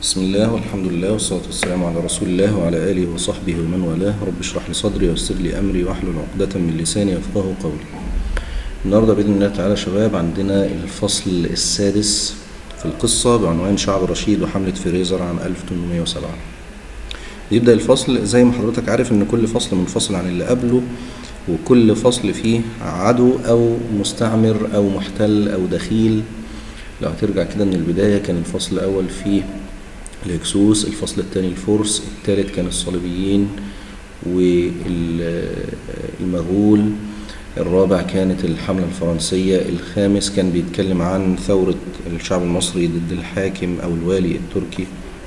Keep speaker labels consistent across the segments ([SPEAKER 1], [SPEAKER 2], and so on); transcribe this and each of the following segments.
[SPEAKER 1] بسم الله والحمد لله والصلاة والسلام على رسول الله وعلى آله وصحبه ومن والاه رب اشرح لي صدري ويسر لي أمري واحلل عقدة من لساني يفقه قولي النهاردة بإذن الله تعالى شباب عندنا الفصل السادس في القصة بعنوان شعب رشيد وحملة فريزر عام 1807 يبدأ الفصل زي ما حضرتك عارف إن كل فصل منفصل عن اللي قبله وكل فصل فيه عدو أو مستعمر أو محتل أو دخيل لو هترجع كده من البداية كان الفصل الأول فيه الهكسوس الفصل الثاني الفرس الثالث كان الصليبيين والمغول الرابع كانت الحملة الفرنسية الخامس كان بيتكلم عن ثورة الشعب المصري ضد الحاكم أو الوالي التركي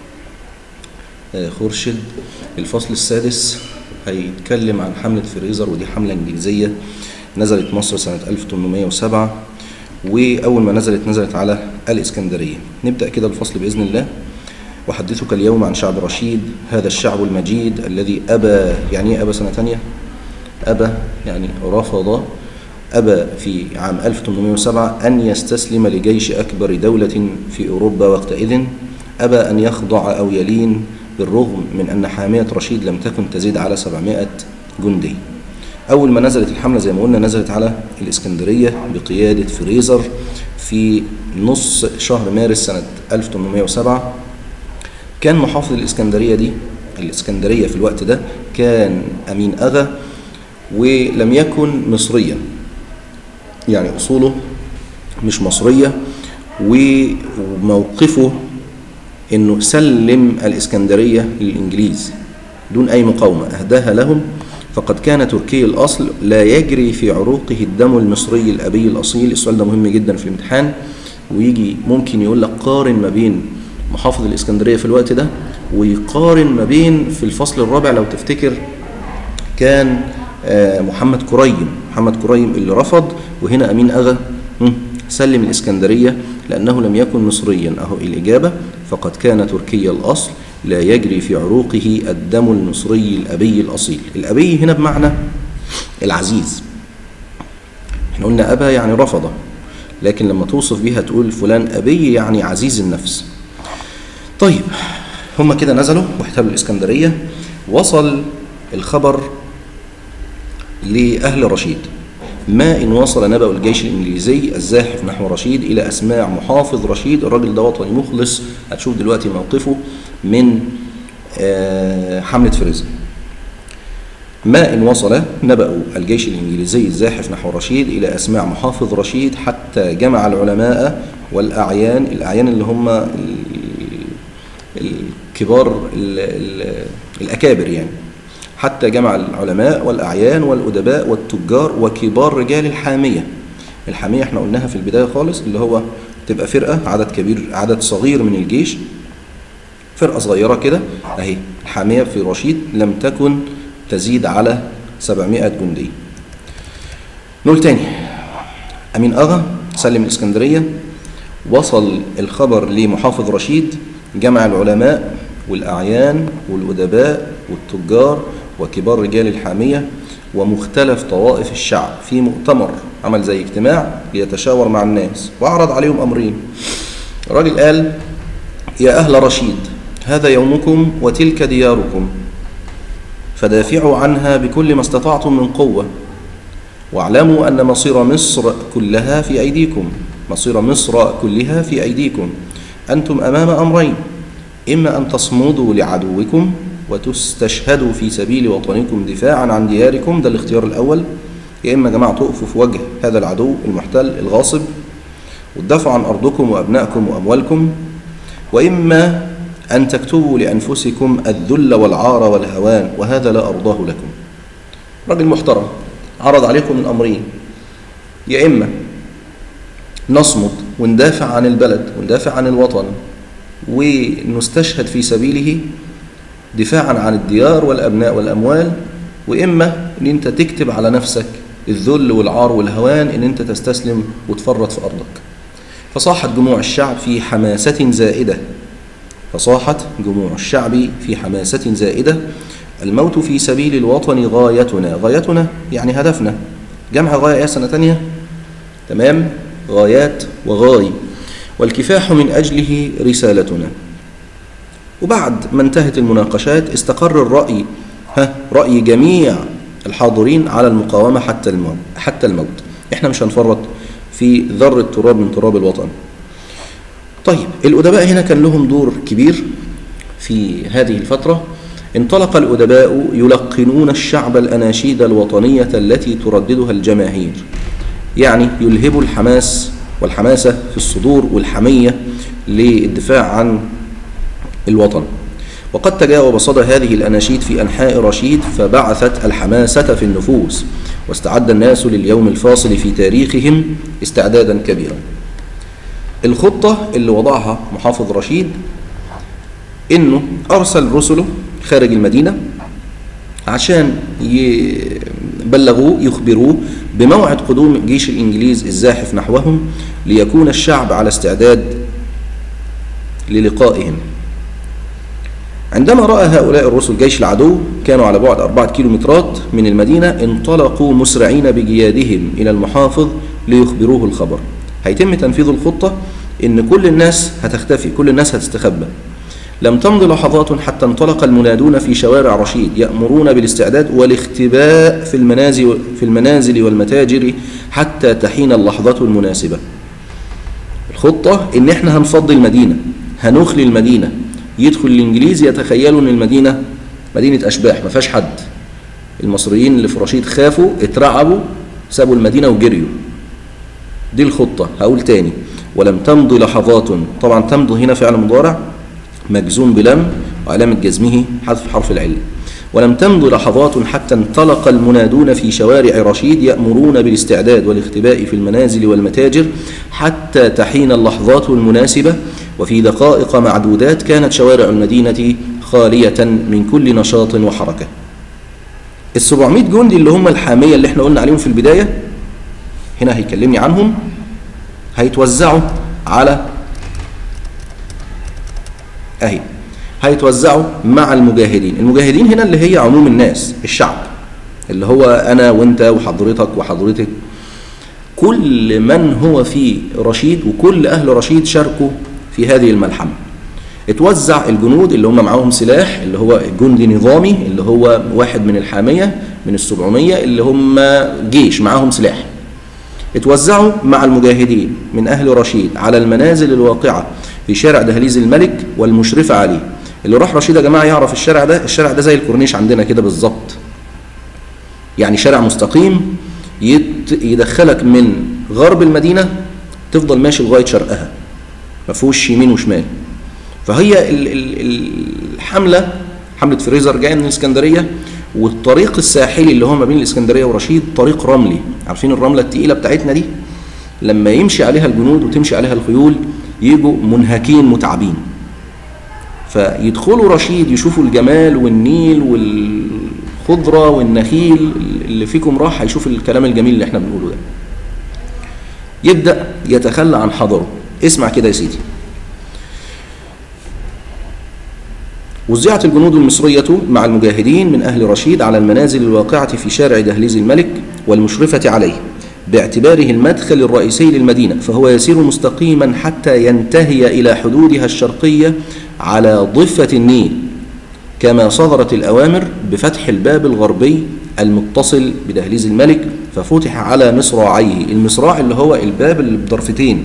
[SPEAKER 1] خورشيد الفصل السادس هيتكلم عن حملة فريزر ودي حملة إنجليزية نزلت مصر سنة 1807 وأول ما نزلت نزلت على الإسكندرية نبدأ كده الفصل بإذن الله أحدثك اليوم عن شعب رشيد هذا الشعب المجيد الذي أبى يعني أبى سنة تانية أبى يعني رفض أبى في عام 1807 أن يستسلم لجيش أكبر دولة في أوروبا وقتئذ أبى أن يخضع أو يلين بالرغم من أن حامية رشيد لم تكن تزيد على 700 جندي أول ما نزلت الحملة زي ما قلنا نزلت على الإسكندرية بقيادة فريزر في نص شهر مارس سنة 1807 كان محافظ الإسكندرية دي الإسكندرية في الوقت ده كان أمين أغا ولم يكن مصريا يعني أصوله مش مصرية وموقفه أنه سلم الإسكندرية للإنجليز دون أي مقاومة أهداها لهم فقد كان تركي الأصل لا يجري في عروقه الدم المصري الأبي الأصيل السؤال ده مهم جدا في الامتحان ويجي ممكن يقول لك قارن ما بين محافظ الإسكندرية في الوقت ده ويقارن ما بين في الفصل الرابع لو تفتكر كان محمد كريم محمد كريم اللي رفض وهنا أمين أغا سلم الإسكندرية لأنه لم يكن مصريا أهو الإجابة فقد كان تركي الأصل لا يجري في عروقه الدم المصري الأبي الأصيل الأبي هنا بمعنى العزيز احنا قلنا أبا يعني رفض لكن لما توصف بها تقول فلان أبي يعني عزيز النفس طيب هم كده نزلوا واحتلوا الإسكندرية وصل الخبر لأهل رشيد ما إن وصل نبأ الجيش الإنجليزي الزاحف نحو رشيد إلى أسماع محافظ رشيد الراجل ده وطني مخلص هتشوف دلوقتي موقفه من حملة فريزر ما إن وصل نبأ الجيش الإنجليزي الزاحف نحو رشيد إلى أسماع محافظ رشيد حتى جمع العلماء والأعيان الأعيان اللي هم الكبار الأكابر يعني حتى جمع العلماء والأعيان والأدباء والتجار وكبار رجال الحامية الحامية احنا قلناها في البداية خالص اللي هو تبقى فرقة عدد كبير عدد صغير من الجيش فرقة صغيرة كده اهي الحامية في رشيد لم تكن تزيد على 700 جندي نقول تاني أمين أغا سلم الإسكندرية وصل الخبر لمحافظ رشيد جمع العلماء والأعيان والأدباء والتجار وكبار رجال الحامية ومختلف طوائف الشعب في مؤتمر عمل زي اجتماع ليتشاور مع الناس وعرض عليهم أمرين الراجل قال يا أهل رشيد هذا يومكم وتلك دياركم فدافعوا عنها بكل ما استطعتم من قوة واعلموا أن مصير مصر كلها في أيديكم مصير مصر كلها في أيديكم أنتم أمام أمرين إما أن تصمدوا لعدوكم وتستشهدوا في سبيل وطنكم دفاعا عن دياركم ده الاختيار الأول يا إما جماعة تقفوا في وجه هذا العدو المحتل الغاصب وتدافعوا عن أرضكم وأبنائكم وأموالكم وإما أن تكتبوا لأنفسكم الذل والعار والهوان وهذا لا أرضاه لكم راجل محترم عرض عليكم الأمرين يا إما نصمد وندافع عن البلد وندافع عن الوطن ونستشهد في سبيله دفاعا عن الديار والأبناء والأموال وإما أن أنت تكتب على نفسك الذل والعار والهوان أن أنت تستسلم وتفرط في أرضك فصاحت جموع الشعب في حماسة زائدة فصاحت جموع الشعب في حماسة زائدة الموت في سبيل الوطن غايتنا غايتنا يعني هدفنا جمع غاية يا سنة تانية تمام غايات وغاي والكفاح من أجله رسالتنا وبعد ما انتهت المناقشات استقر الرأي ها رأي جميع الحاضرين على المقاومة حتى الموت حتى الموت احنا مش هنفرط في ذرة تراب من تراب الوطن طيب الأدباء هنا كان لهم دور كبير في هذه الفترة انطلق الأدباء يلقنون الشعب الأناشيد الوطنية التي ترددها الجماهير يعني يلهبوا الحماس والحماسة في الصدور والحمية للدفاع عن الوطن وقد تجاوب صدى هذه الأناشيد في أنحاء رشيد فبعثت الحماسة في النفوس واستعد الناس لليوم الفاصل في تاريخهم استعدادا كبيرا الخطة اللي وضعها محافظ رشيد انه ارسل رسله خارج المدينة عشان يبلغوه يخبروه بموعد قدوم جيش الانجليز الزاحف نحوهم ليكون الشعب على استعداد للقائهم عندما رأى هؤلاء الرسل جيش العدو كانوا على بعد أربعة كيلومترات من المدينة انطلقوا مسرعين بجيادهم إلى المحافظ ليخبروه الخبر هيتم تنفيذ الخطة إن كل الناس هتختفي كل الناس هتستخبى لم تمض لحظات حتى انطلق المنادون في شوارع رشيد يأمرون بالاستعداد والاختباء في المنازل في المنازل والمتاجر حتى تحين اللحظة المناسبة. الخطة إن إحنا هنفضي المدينة، هنخلي المدينة، يدخل الإنجليز يتخيلوا إن المدينة مدينة أشباح ما فيهاش حد. المصريين اللي في رشيد خافوا اترعبوا سابوا المدينة وجريوا. دي الخطة هقول تاني ولم تمض لحظات طبعا تمض هنا فعل مضارع مجزوم بلم وعلامة جزمه حذف حرف العلة ولم تمض لحظات حتى انطلق المنادون في شوارع رشيد يأمرون بالاستعداد والاختباء في المنازل والمتاجر حتى تحين اللحظات المناسبة وفي دقائق معدودات كانت شوارع المدينة خالية من كل نشاط وحركة ال 700 جندي اللي هم الحامية اللي احنا قلنا عليهم في البداية هنا هيكلمني عنهم هيتوزعوا على اهي هيتوزعوا مع المجاهدين المجاهدين هنا اللي هي عموم الناس الشعب اللي هو انا وانت وحضرتك وحضرتك كل من هو في رشيد وكل اهل رشيد شاركوا في هذه الملحمه اتوزع الجنود اللي هم معاهم سلاح اللي هو جندي نظامي اللي هو واحد من الحاميه من السبعمية اللي هم جيش معاهم سلاح اتوزعوا مع المجاهدين من اهل رشيد على المنازل الواقعه في شارع دهليز الملك والمشرفة عليه اللي راح رشيد يا جماعة يعرف الشارع ده الشارع ده زي الكورنيش عندنا كده بالظبط يعني شارع مستقيم يت يدخلك من غرب المدينة تفضل ماشي لغاية شرقها ما فيهوش يمين وشمال فهي ال ال الحملة حملة فريزر جاية من الإسكندرية والطريق الساحلي اللي هو ما بين الإسكندرية ورشيد طريق رملي عارفين الرملة التقيلة بتاعتنا دي لما يمشي عليها الجنود وتمشي عليها الخيول يجوا منهكين متعبين فيدخلوا رشيد يشوفوا الجمال والنيل والخضرة والنخيل اللي فيكم راح هيشوف الكلام الجميل اللي احنا بنقوله ده يبدأ يتخلى عن حضره اسمع كده يا سيدي وزعت الجنود المصرية مع المجاهدين من أهل رشيد على المنازل الواقعة في شارع دهليز الملك والمشرفة عليه باعتباره المدخل الرئيسي للمدينة فهو يسير مستقيما حتى ينتهي إلى حدودها الشرقية على ضفة النيل كما صدرت الأوامر بفتح الباب الغربي المتصل بدهليز الملك ففتح على مصراعيه المصراع اللي هو الباب اللي بضرفتين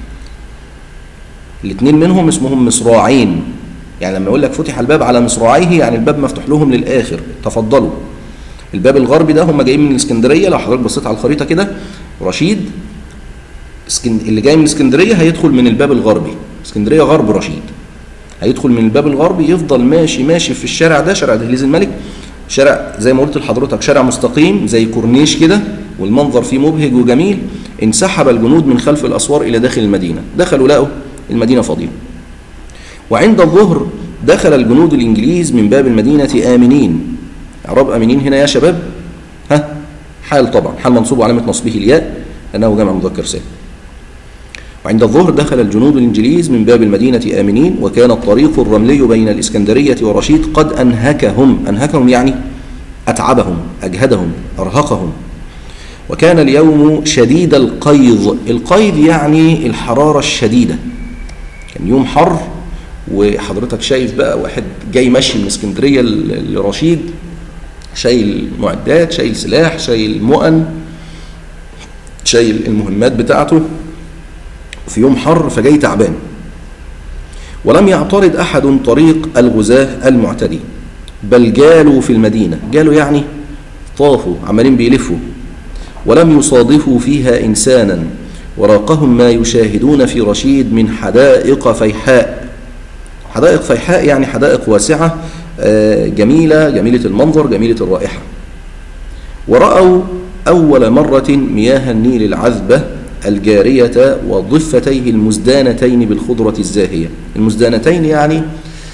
[SPEAKER 1] الاثنين منهم اسمهم مصراعين يعني لما يقول لك فتح الباب على مصراعيه يعني الباب مفتوح لهم للآخر تفضلوا الباب الغربي ده هم جايين من الاسكندريه لو حضرتك بصيت على الخريطه كده رشيد اللي جاي من اسكندريه هيدخل من الباب الغربي اسكندريه غرب رشيد هيدخل من الباب الغربي يفضل ماشي ماشي في الشارع ده شارع دهليز الملك شارع زي ما قلت لحضرتك شارع مستقيم زي كورنيش كده والمنظر فيه مبهج وجميل انسحب الجنود من خلف الاسوار الى داخل المدينه دخلوا لقوا المدينه فاضيه وعند الظهر دخل الجنود الانجليز من باب المدينه امنين اعراب امنين هنا يا شباب ها حال طبعا حال منصوب وعلامه نصبه الياء لانه جمع مذكر سالم وعند الظهر دخل الجنود الانجليز من باب المدينه امنين وكان الطريق الرملي بين الاسكندريه ورشيد قد انهكهم انهكهم يعني اتعبهم اجهدهم ارهقهم وكان اليوم شديد القيظ القيظ يعني الحراره الشديده كان يوم حر وحضرتك شايف بقى واحد جاي ماشي من اسكندريه ل- لرشيد شايل معدات شايل سلاح شايل مؤن شايل المهمات بتاعته في يوم حر فجاي تعبان ولم يعترض احد طريق الغزاه المعتدين بل جالوا في المدينه جالوا يعني طافوا عمالين بيلفوا ولم يصادفوا فيها انسانا وراقهم ما يشاهدون في رشيد من حدائق فيحاء حدائق فيحاء يعني حدائق واسعه آه، جميله جميله المنظر جميله الرائحه ورأوا أول مرة مياه النيل العذبة الجارية وضفتيه المزدانتين بالخضرة الزاهية المزدانتين يعني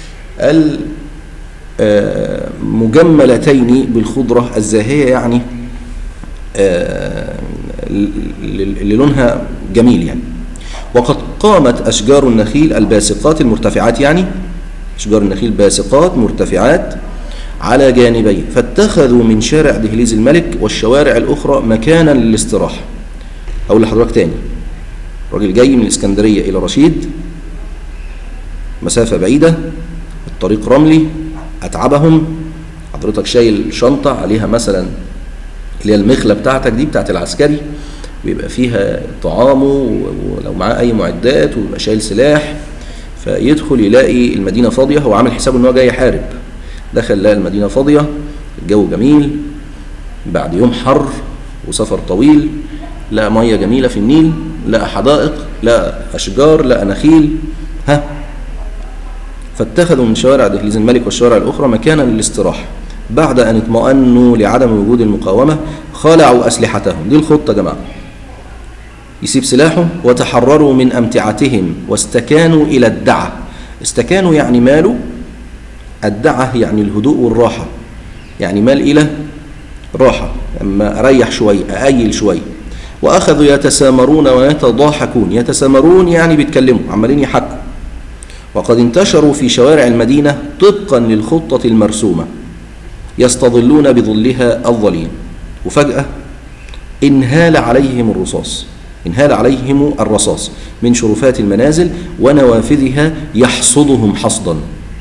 [SPEAKER 1] المجملتين بالخضرة الزاهية يعني آه، اللي لونها جميل يعني وقد قامت أشجار النخيل الباسقات المرتفعات يعني أشجار النخيل باسقات مرتفعات على جانبيه فاتخذوا من شارع دهليز الملك والشوارع الأخرى مكانا للاستراحة أقول لحضرتك تاني راجل جاي من الإسكندرية إلى رشيد مسافة بعيدة الطريق رملي أتعبهم حضرتك شايل شنطة عليها مثلا اللي هي المخلة بتاعتك دي بتاعت العسكري بيبقى فيها طعامه ولو معاه أي معدات ويبقى شايل سلاح فيدخل يلاقي المدينة فاضية هو عامل حسابه إن هو جاي يحارب دخل لقى المدينة فاضية الجو جميل بعد يوم حر وسفر طويل لقى مية جميلة في النيل لقى حدائق لقى أشجار لقى نخيل ها فاتخذوا من شوارع دهليز الملك والشوارع الأخرى مكانا للاستراحة بعد أن اطمأنوا لعدم وجود المقاومة خلعوا أسلحتهم دي الخطة يا جماعة يسيب سلاحه وتحرروا من أمتعتهم واستكانوا إلى الدعة استكانوا يعني مالوا الدعة يعني الهدوء والراحة يعني مال إلى راحة أما أريح شوي أأيل شوي وأخذوا يتسامرون ويتضاحكون يتسامرون يعني بيتكلموا عمالين يحكوا وقد انتشروا في شوارع المدينة طبقا للخطة المرسومة يستظلون بظلها الظليل وفجأة انهال عليهم الرصاص انهال عليهم الرصاص من شرفات المنازل ونوافذها يحصدهم حصدا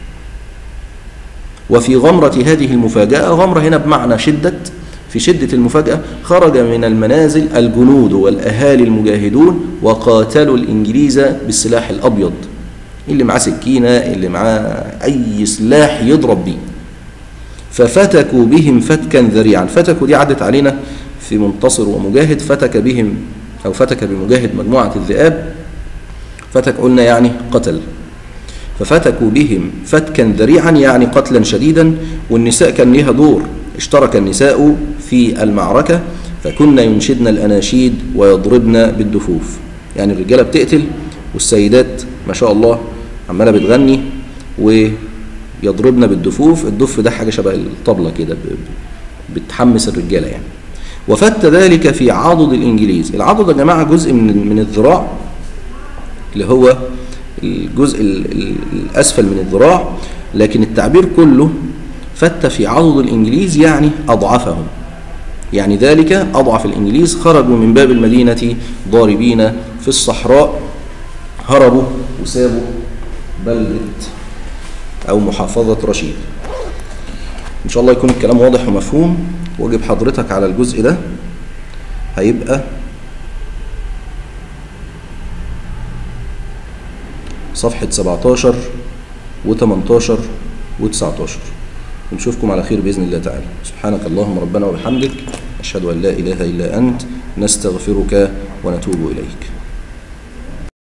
[SPEAKER 1] وفي غمرة هذه المفاجأة غمرة هنا بمعنى شدة في شدة المفاجأة خرج من المنازل الجنود والأهالي المجاهدون وقاتلوا الإنجليز بالسلاح الأبيض اللي معاه سكينة اللي معاه أي سلاح يضرب بيه ففتكوا بهم فتكا ذريعا فتكوا دي عدت علينا في منتصر ومجاهد فتك بهم أو فتك بمجاهد مجموعة الذئاب فتك قلنا يعني قتل ففتكوا بهم فتكا ذريعا يعني قتلا شديدا والنساء كان لها دور اشترك النساء في المعركة فكنا ينشدن الأناشيد ويضربن بالدفوف يعني الرجالة بتقتل والسيدات ما شاء الله عمالة بتغني ويضربن بالدفوف الدف ده حاجة شبه الطبلة كده بتحمس الرجالة يعني وفت ذلك في عضد الإنجليز العضد يا جماعة جزء من من الذراع اللي هو الجزء الأسفل من الذراع لكن التعبير كله فت في عضد الإنجليز يعني أضعفهم يعني ذلك أضعف الإنجليز خرجوا من باب المدينة ضاربين في الصحراء هربوا وسابوا بلدة أو محافظة رشيد إن شاء الله يكون الكلام واضح ومفهوم واجب حضرتك على الجزء ده هيبقى صفحة 17 و18 و19 ونشوفكم على خير بإذن الله تعالى سبحانك اللهم ربنا وبحمدك أشهد أن لا إله إلا أنت نستغفرك ونتوب إليك